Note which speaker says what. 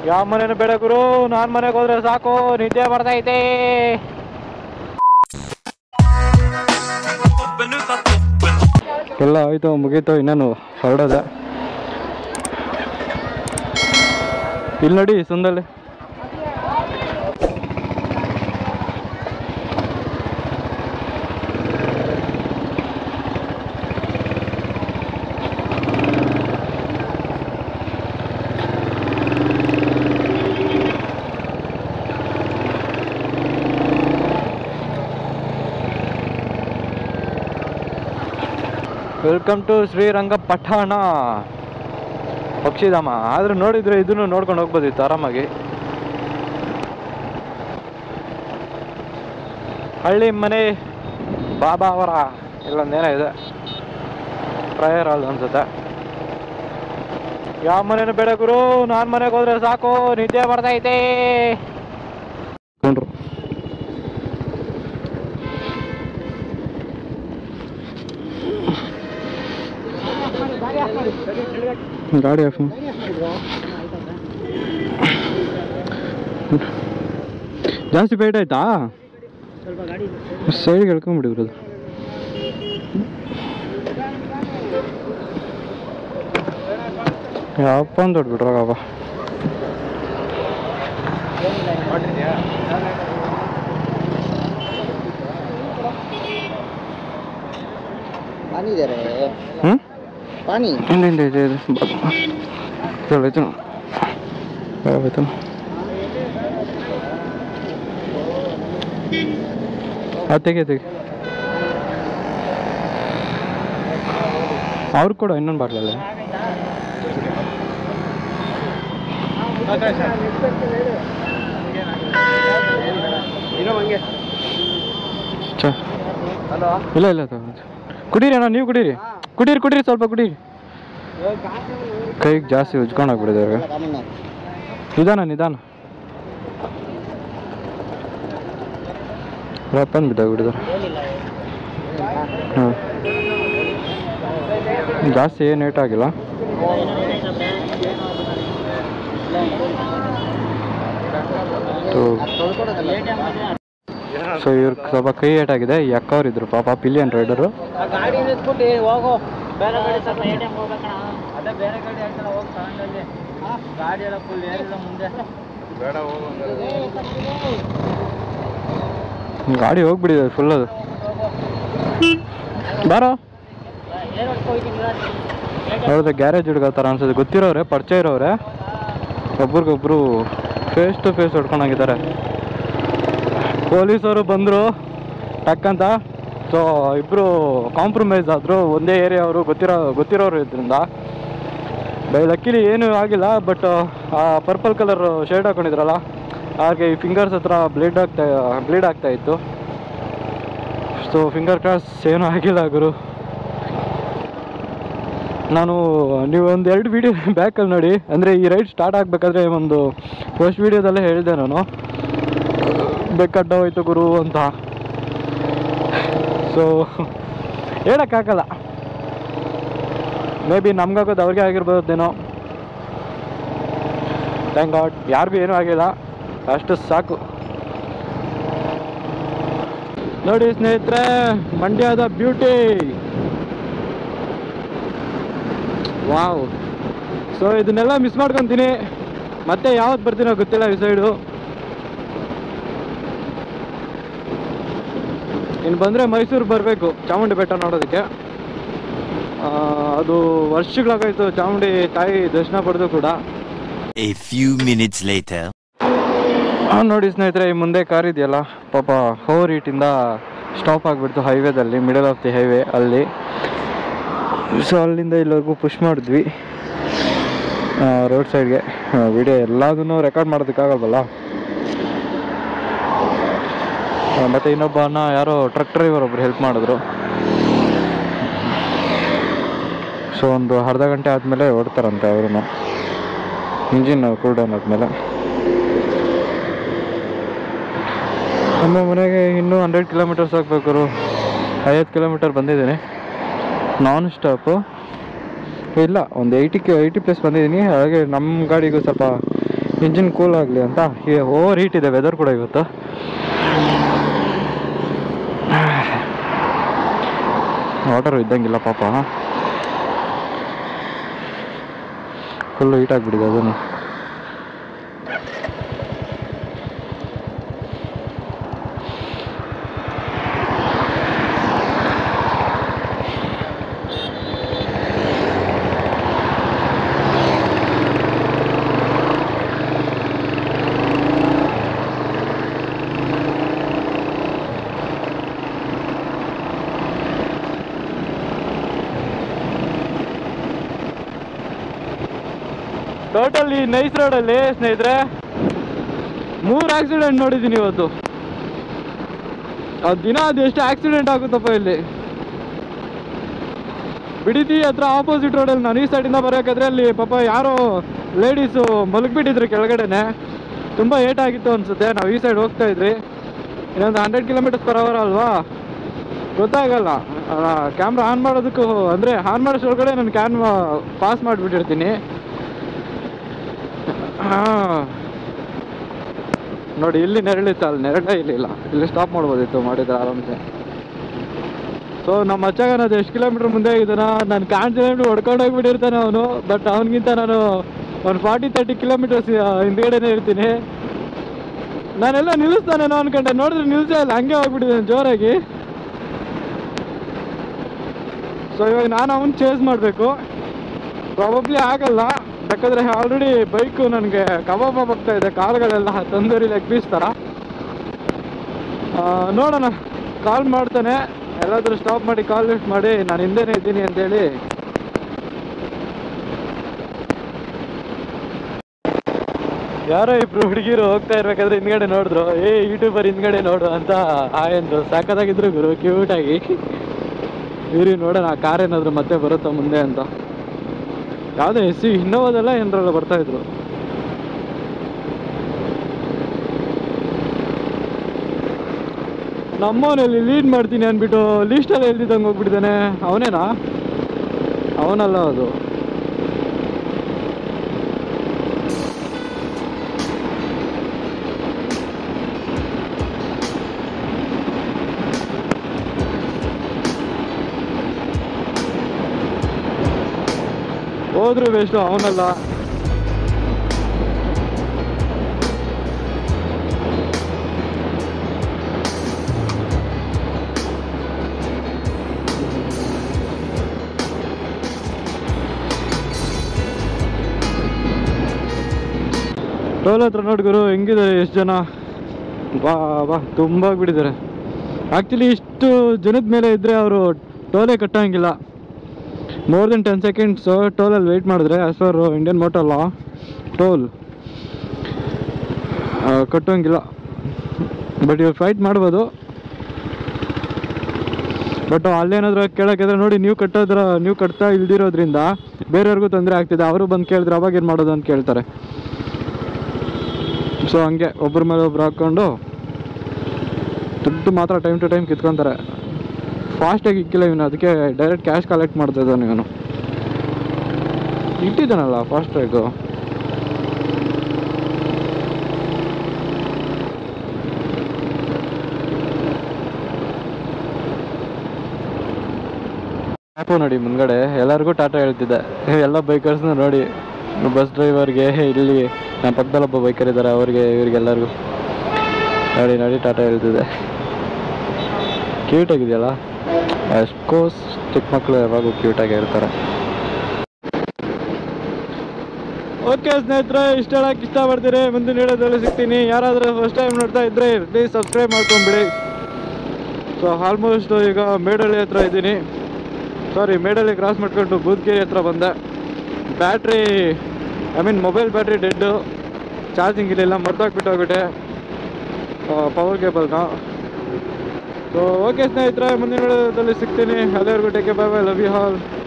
Speaker 1: ಯಾವ ಮನೇನು ಬೇಡ ಗುರು ನಾನು ಮನೆಗೆ ಹೋದ್ರೆ ಸಾಕು ನಿದ್ದೆ ಬರ್ತೈತೆ ಎಲ್ಲ ಆಯ್ತು ಮುಗೀತು ಇನ್ನೇನು ಹೊರಡೋದೆ ಇಲ್ಲಿ ನೋಡಿ ಸುಂದಲ್ಲಿ ವೆಲ್ಕಮ್ ಟು ಶ್ರೀರಂಗಪಟ್ಟಣ ಪಕ್ಷಿಧಾಮ ಆದ್ರೆ ನೋಡಿದ್ರೆ ಇದನ್ನು ನೋಡ್ಕೊಂಡು ಹೋಗ್ಬೋದಿತ್ತು ಆರಾಮಾಗಿ ಹಳ್ಳಿ ಮನೆ ಬಾಬಾ ಅವರ ಇಲ್ಲೊಂದೇನೋ ಇದೆ ಪ್ರಯರ್ ಹಾಲ್ ಅನ್ಸುತ್ತೆ ಯಾವ ಮನೇನು ಬೇಡ ಗುರು ನಾನು ಮನೆಗೆ ಹೋದ್ರೆ ಸಾಕು ನಿದ್ದೆ ಬರ್ತೈತೆ ಕೊಂಡ್ರು ಗಾಡಿ ಆಫ್ ಜಾಸ್ತಿ ಪೇಟ್ ಆಯ್ತಾ ಸೈಡ್ಗೆ ಎಳ್ಕೊಂಬಿಡಿಬ್ರದು ಯಪ್ಪ ಅಂತ ಹೊಡ್ಬಿಟ್ರಾಗಪ್ಪ
Speaker 2: पानी दे रहे हैं
Speaker 1: ಹ್ಞೂ
Speaker 2: पानी
Speaker 1: ಇಲ್ಲ ಇಲ್ಲ ಇದೆ ಇದೆ ಚಲೋ ಆಯ್ತು ಅದು ತೆಗೆ ತೆಗೆ ಅವ್ರು ಕೂಡ ಇನ್ನೊಂದು ಬಾಟ್ಲಲ್ಲ ಚ
Speaker 2: हेलो
Speaker 1: ಇಲ್ಲ ಇಲ್ಲ ತಗೊಂಡು ಕುಡೀರಿ ಅಣ್ಣ ನೀವು ಕುಡೀರಿ ಕುಡೀರಿ ಕುಡೀರಿ ಸ್ವಲ್ಪ ಕುಡೀರಿ ಕೈಗೆ ಜಾಸ್ತಿ ಉಜ್ಕೊಂಡು ಹೋಗ್ಬಿಡಿದೆ ನಿಧಾನ ನಿಧಾನ ರಪ್ಪನ್ ಬಿದ್ದಾಗ್ಬಿಟ್ಟಿದ್ದಾರೆ ಹಾಂ ಜಾಸ್ತಿ ಏನು ಏಟ್ ಆಗಿಲ್ಲ ಸೊ ಇವ್ರಿಗೆ ಸ್ವಲ್ಪ ಕೈ ಏಟಾಗಿದೆ ಈ ಅಕ್ಕವ್ರು ಇದ್ರು ಪಾಪ ಪಿಲಿಯನ್ ರೈಡರು
Speaker 2: ಗಾಡಿ ನಿಲ್ಸ್ಬಿಟ್ಟು ಹೋಗು ಬೇರೆ ಗಾಡಿ ಸ್ವಲ್ಪ ಎ ಟಿ ಎಮ್ ಹೋಗ್ಬೇಕಣ ಅದೇ ಬೇರೆ ಗಾಡಿ ಆಯ್ತಲ್ಲ ಹೋಗಿ ತಗೊಂಡಲ್ಲಿ ಗಾಡಿ ಎಲ್ಲ ಫುಲ್ ಏರಿಲ್ಲ ಮುಂದೆ
Speaker 1: ಗಾಡಿ ಹೋಗ್ಬಿಟ್ಟಿದೆ ಫುಲ್ ಅದು ಬಾರೋ
Speaker 2: ಏನು ಹೊಡ್ಕೊಯ್ತೀನಿ
Speaker 1: ಅವ್ರದ್ದು ಗ್ಯಾರೇಜ್ ಹುಡುಗ ಥರ ಅನ್ಸುತ್ತೆ ಗೊತ್ತಿರೋರೆ ಪರಿಚಯ ಇರೋರೆ ಒಬ್ರಿಗೊಬ್ರು ಫೇಸ್ ಟು ಫೇಸ್ ಹೊಡ್ಕೊಂಡೋಗಿದ್ದಾರೆ ಪೊಲೀಸರು ಬಂದರು ಟಕ್ಕಂತ ಸೊ ಇಬ್ಬರು ಕಾಂಪ್ರಮೈಸ್ ಆದರು ಒಂದೇ ಏರಿಯಾ ಅವರು ಗೊತ್ತಿರೋ ಗೊತ್ತಿರೋರು ಇದರಿಂದ ಬೈ ಲಕ್ಕಿಲಿ ಏನೂ ಆಗಿಲ್ಲ ಬಟ್ ಆ ಪರ್ಪಲ್ ಕಲರ್ ಶೇಡ್ ಹಾಕೊಂಡಿದ್ರಲ್ಲ ಹಾಗೆ ಈ ಫಿಂಗರ್ಸ್ ಹತ್ರ ಬ್ಲೀಡ್ ಆಗ್ತಾ ಬ್ಲೀಡ್ ಆಗ್ತಾ ಇತ್ತು ಸೊ ಫಿಂಗರ್ ಕ್ರಾಸ್ ಏನೂ ಆಗಿಲ್ಲ ಗುರು ನಾನು ನೀವು ಒಂದು ಎರಡು ವೀಡಿಯೋ ಬ್ಯಾಕಲ್ಲಿ ನೋಡಿ ಅಂದರೆ ಈ ರೈಡ್ ಸ್ಟಾರ್ಟ್ ಆಗಬೇಕಾದ್ರೆ ಒಂದು ಫಸ್ಟ್ ವೀಡಿಯೋದಲ್ಲೇ ಹೇಳಿದೆ ನಾನು ಬೆಕ್ಕಡ್ಡ ಹೋಯ್ತು ಗುರು ಅಂತ ಸೊ ಹೇಳೋಕ್ಕಾಗಲ್ಲ ಮೇ ಬಿ ನಮ್ಗಾಗೋದು ಅವ್ರಿಗೆ ಆಗಿರ್ಬೋದೇನೋ ಥ್ಯಾಂಕ್ ಗಾಡ್ ಯಾರಿಗೂ ಏನೂ ಆಗಿಲ್ಲ ಅಷ್ಟು ಸಾಕು ನೋಡಿ ಸ್ನೇಹಿತರೆ ಮಂಡ್ಯದ ಬ್ಯೂಟಿ ವಾವ್ ಸೊ ಇದನ್ನೆಲ್ಲ ಮಿಸ್ ಮಾಡ್ಕೊತೀನಿ ಮತ್ತೆ ಯಾವತ್ತು ಬರ್ತೀನೋ ಗೊತ್ತಿಲ್ಲ ಈ ಸೈಡು ಇನ್ನು ಬಂದರೆ ಮೈಸೂರು ಬರಬೇಕು ಚಾಮುಂಡಿ ಬೆಟ್ಟ ನೋಡೋದಕ್ಕೆ ಆ, ಅದು ವರ್ಷಗಳಾಗೋಯ್ತು ಚಾಮುಂಡಿ ತಾಯಿ ದರ್ಶನ ಪಡೆದು ಕೂಡ
Speaker 3: A few minutes later.
Speaker 1: ಆ, ನೋಡಿ ಸ್ನೇಹಿತರೆ ಈ ಮುಂದೆ ಕಾರ್ ಇದೆಯಲ್ಲ ಪಾಪ ಓವರ್ ಹೀಟಿಂದ ಸ್ಟಾಪ್ ಆಗಿಬಿಡ್ತು ಹೈವೇದಲ್ಲಿ ಮಿಡಲ್ ಆಫ್ ದಿ ಹೈವೇ ಅಲ್ಲಿ ಸೊ ಅಲ್ಲಿಂದ ಇಲ್ಲಿವರೆಗೂ ಪುಷ್ ಮಾಡಿದ್ವಿ ರೋಡ್ ಸೈಡ್ಗೆ ವಿಡಿಯೋ ಎಲ್ಲದನ್ನು ರೆಕಾರ್ಡ್ ಮಾಡೋದಕ್ಕಾಗಲ್ವಲ್ಲ ಆ, ಮತ್ತೆ ಇನ್ನೊಬ್ಬ ಅಣ್ಣ ಯಾರೋ ಟ್ರಕ್ ಡ್ರೈವರ್ ಒಬ್ರು ಹೆಲ್ಪ್ ಮಾಡಿದ್ರು ಸೊ ಒಂದು ಅರ್ಧ ಗಂಟೆ ಆದಮೇಲೆ ಓಡ್ತಾರಂತೆ ಅವರು ಇಂಜಿನ್ ಕೂಲ್ ಡೌನ್ ಆದಮೇಲೆ ನಮ್ಮ ಮನೆಗೆ ಇನ್ನೂ ಹಂಡ್ರೆಡ್ ಕಿಲೋಮೀಟರ್ಸ್ ಹೋಗ್ಬೇಕು ಐವತ್ತು ಕಿಲೋಮೀಟರ್ ಬಂದಿದ್ದೀನಿ ನಾನ್ ಸ್ಟಾಪು ಇಲ್ಲ ಒಂದು ಏಯ್ಟಿ ಕೆ ಏಯ್ಟಿ ಪ್ಲಸ್ ಬಂದಿದ್ದೀನಿ ಹಾಗೆ ನಮ್ಮ ಗಾಡಿಗೂ ಸ್ವಲ್ಪ ಇಂಜಿನ್ ಕೂಲ್ ಆಗಲಿ ಅಂತ ಓವರ್ ಹೀಟ್ ಇದೆ ವೆದರ್ ಕೂಡ ಇವತ್ತು ವಾಟರ್ ಇದ್ದಂಗಿಲ್ಲ ಪಾಪ ಫುಲ್ಲು ಹೀಟ್ ಆಗಿಬಿಟ್ಟಿದೆ ಅದನ್ನು ಟೋಟಲ್ ಈ ನೈಸ್ ರೋಡಲ್ಲಿ ಸ್ನೇಹಿತರೆ ಮೂರು ಆಕ್ಸಿಡೆಂಟ್ ನೋಡಿದ್ದೀನಿ ಇವತ್ತು ಅದು ದಿನ ಅದು ಎಷ್ಟು ಆಕ್ಸಿಡೆಂಟ್ ಆಗುತ್ತಪ್ಪ ಇಲ್ಲಿ ಬಿಡಿತಿ ಹತ್ರ ಆಪೋಸಿಟ್ ರೋಡಲ್ಲಿ ನಾನು ಈ ಸೈಡಿಂದ ಬರೋಕಾದ್ರೆ ಅಲ್ಲಿ ಪಾಪ ಯಾರೋ ಲೇಡೀಸು ಮಲಗಿಬಿಟ್ಟಿದ್ರು ಕೆಳಗಡೆನೆ ತುಂಬ ಏಟ್ ಆಗಿತ್ತು ಅನ್ಸುತ್ತೆ ನಾವು ಈ ಸೈಡ್ ಹೋಗ್ತಾ ಇದ್ರಿ ಇನ್ನೊಂದು ಹಂಡ್ರೆಡ್ ಕಿಲೋಮೀಟರ್ಸ್ ಪರ್ ಅವರ್ ಅಲ್ವಾ ಗೊತ್ತಾಗಲ್ಲ ಕ್ಯಾಮ್ರಾ ಆನ್ ಮಾಡೋದಕ್ಕೂ ಅಂದರೆ ಆನ್ ಮಾಡೋಷ್ಟೊಳಗಡೆ ನಾನು ಕ್ಯಾನ್ ಪಾಸ್ ಮಾಡಿಬಿಟ್ಟಿರ್ತೀನಿ ಹಾಂ ನೋಡಿ ಇಲ್ಲಿ ನೆರಳಿತ್ತು ಅಲ್ಲಿ ನೆರಳೇ ಇಲ್ಲಿಲ್ಲ ಇಲ್ಲಿ ಸ್ಟಾಪ್ ಮಾಡ್ಬೋದಿತ್ತು ಮಾಡಿದ್ರೆ ಆರಾಮ್ಸೆ ಸೊ ನಮ್ಮ ಮಚ್ಚಾಗ ಅದು ಎಷ್ಟು ಕಿಲೋಮೀಟ್ರ್ ಮುಂದೆ ಆಗಿದ್ದಾನ ನಾನು ಕಾಣ್ತೀನಿ ಹೊಡ್ಕೊಂಡು ಹೋಗ್ಬಿಟ್ಟಿರ್ತಾನೆ ಅವನು ಬಟ್ ಅವನಿಗಿಂತ ನಾನು ಒಂದು ಫಾರ್ಟಿ ತರ್ಟಿ ಕಿಲೋಮೀಟರ್ಸ್ ಹಿಂದ್ಗಡೆನೇ ಇರ್ತೀನಿ ನಾನೆಲ್ಲ ನಿಲ್ಲಿಸ್ತಾನೇನೋ ಅನ್ಕೊಂಡೆ ನೋಡಿದ್ರೆ ನಿಲ್ಸೇ ಇಲ್ಲ ಹಂಗೆ ಹೋಗ್ಬಿಟ್ಟಿದ್ದಾನೆ ಜೋರಾಗಿ ಸೊ ಇವಾಗ ನಾನು ಅವನು ಚೇಸ್ ಮಾಡಬೇಕು ಪ್ರಾಬಬ್ಲಿ ಆಗಲ್ಲ ಯಾಕಂದರೆ ಆಲ್ರೆಡಿ ಬೈಕು ನನಗೆ ಕಬಾಬ್ ಆಗ್ತಾ ಇದೆ ಕಾಲುಗಳೆಲ್ಲ ತಂದೂರಿ ಲೆಗ್ ಪೀಸ್ ಥರ ಆ, ನೋಡೋಣ ಕಾಲ್ ಮಾಡ್ತಾನೆ ಎಲ್ಲಾದರೂ ಸ್ಟಾಪ್ ಮಾಡಿ ಕಾಲ್ ಲಿಫ್ಟ್ ಮಾಡಿ ನಾನು ಹಿಂದೆನೇ ಇದ್ದೀನಿ ಅಂತೇಳಿ ಯಾರೋ ಇಬ್ರು ಹುಡುಗಿರು ಹೋಗ್ತಾ ಇರ್ಬೇಕಾದ್ರೆ ಹಿಂದ್ಗಡೆ ನೋಡಿದ್ರು ಏ ಯೂಟ್ಯೂಬರ್ ಹಿಂದ್ಗಡೆ ನೋಡು ಅಂತ ಹಾಯ್ ಅಂದ್ರು ಸಾಕದಾಗಿದ್ರು ಗುರು ಕ್ಯೂಟಾಗಿ ಇವ್ರಿಗೆ ನೋಡೋಣ ಆ ಕಾರ್ ಏನಾದ್ರು ಮತ್ತೆ ಬರುತ್ತಾ ಮುಂದೆ ಅಂತ ಯಾವುದೇ ಎಸ್ ಸಿ ಇನ್ನೋವಾದೆಲ್ಲ ಏನರಲ್ಲ ಬರ್ತಾ ಇದ್ರು ನಮ್ಮವನಲ್ಲಿ ಲೀಡ್ ಮಾಡ್ತೀನಿ ಅಂದ್ಬಿಟ್ಟು ಲೀಸ್ಟಲ್ಲಿ ಎಲ್ದಿದ್ದಂಗೆ ಹೋಗ್ಬಿಟ್ಟಿದ್ದಾನೆ ಅವನೇನಾ ಅವನಲ್ಲ ಅದು ಹೋದ್ರು ವೇಸ್ಟು ಅವನಲ್ಲ ಟೋಲ್ ಹತ್ರ ನೋಡಿ ಗುರು ಹೆಂಗಿದ್ದಾರೆ ಎಷ್ಟು ಜನ ಬಾ ಬಾ ತುಂಬ ಬಿಟ್ಟಿದ್ದಾರೆ ಆ್ಯಕ್ಚುಲಿ ಇಷ್ಟು ಜನದ ಮೇಲೆ ಇದ್ದರೆ ಅವರು ಟೋಲೇ ಕಟ್ಟೋಂಗಿಲ್ಲ ಮೋರ್ ದೆನ್ ಟೆನ್ ಸೆಕೆಂಡ್ಸ್ ಟೋಲಲ್ಲಿ ವೆಯ್ಟ್ ಮಾಡಿದ್ರೆ as per Indian motor law toll ಕಟ್ಟೋಂಗಿಲ್ಲ ಬಟ್ ಇವ್ರು ಫೈಟ್ ಮಾಡ್ಬೋದು ಬಟ್ ಅಲ್ಲೇನಾದ್ರೂ ಕೇಳೋಕ್ಕಿದ್ರೆ ನೋಡಿ ನೀವು ಕಟ್ಟೋದ್ರ ನೀವು ಕಟ್ತಾ ಇಲ್ದಿರೋದ್ರಿಂದ ಬೇರೆಯವ್ರಿಗೂ ತೊಂದರೆ ಆಗ್ತಿದೆ ಅವರು ಬಂದು ಕೇಳಿದ್ರೆ ಅವಾಗ ಏನು ಮಾಡೋದು ಅಂತ ಕೇಳ್ತಾರೆ ಸೊ ಹಂಗೆ ಒಬ್ಬರ ಮೇಲೆ ಒಬ್ರು ಹಾಕ್ಕೊಂಡು ದುಡ್ಡು ಮಾತ್ರ ಟೈಮ್ ಟು ಟೈಮ್ ಕಿತ್ಕೊಂತಾರೆ ಫಾಸ್ಟಾಗಿ ಇಕ್ಕಿಲ್ಲ ಇವನು ಅದಕ್ಕೆ ಡೈರೆಕ್ಟ್ ಕ್ಯಾಶ್ ಕಲೆಕ್ಟ್ ಮಾಡ್ತಾ ಇದ್ದಾನೆ ಇವನು ಇಟ್ಟಿದ್ದಾನಲ್ಲ ಫಾಸ್ಟ್ ಟ್ರ್ಯಾಗು ಆ್ಯಪು ನೋಡಿ ಮುಂದ್ಗಡೆ ಎಲ್ಲರಿಗೂ ಟಾಟಾ ಹೇಳ್ತಿದ್ದೆ ಎಲ್ಲ ಬೈಕರ್ಸ್ನ ನೋಡಿ ಬಸ್ ಡ್ರೈವರ್ಗೆ ಇಲ್ಲಿ ನನ್ನ ಪಕ್ಕದಲ್ಲಿ ಒಬ್ಬ ಬೈಕರ್ ಇದ್ದಾರೆ ಅವ್ರಿಗೆ ಇವ್ರಿಗೆಲ್ಲರಿಗೂ ನೋಡಿ ನೋಡಿ ಟಾಟಾ ಹೇಳ್ತಿದ್ದೆ ಕ್ಯೂಟ್ ಆಗಿದೆಯಲ್ಲ ಅಷ್ಟ್ಕೋಸ್ ಚಿಕ್ಕ ಮಕ್ಕಳು ಯಾವಾಗೂ ಕ್ಯೂಟಾಗಿ ಇರ್ತಾರೆ ಓಕೆ ಸ್ನೇಹಿತರೆ ಇಷ್ಟ ಹೇಳಕ್ಕೆ ಇಷ್ಟಪಡ್ತೀರಿ ಮುಂದಿನ ವಿಡಿಯೋದಲ್ಲಿ ಸಿಗ್ತೀನಿ ಯಾರಾದರೂ ಫಸ್ಟ್ ಟೈಮ್ ನೋಡ್ತಾ ಇದ್ರೆ ಪ್ಲೀಸ್ ಸಬ್ಸ್ಕ್ರೈಬ್ ಮಾಡ್ಕೊಂಬಿಡಿ ಸೊ ಆಲ್ಮೋಸ್ಟ್ ಈಗ ಮೇಡಳ್ಳಿ ಹತ್ರ ಇದ್ದೀನಿ ಸಾರಿ ಮೇಡಳ್ಳಿ ಕ್ರಾಸ್ ಮಾಡ್ಕೊಂಡು ಬೂದ್ಗೇರಿ ಹತ್ರ ಬಂದೆ battery I mean mobile battery dead charging ಇರಲಿಲ್ಲ ಮರ್ತೋಗ್ಬಿಟ್ಟು ಹೋಗ್ಬಿಟ್ಟೆ ಪವರ್ ಕೇಬಲ್ನ ಸೊ ಓಕೆ ಸ್ನೇಹಿತರೆ ಮುಂದಿನ ವಿಡಿಯೋದಲ್ಲಿ ಸಿಗ್ತೀನಿ ಅಲ್ಲಿವರೆಗೂ take bye bye love you hall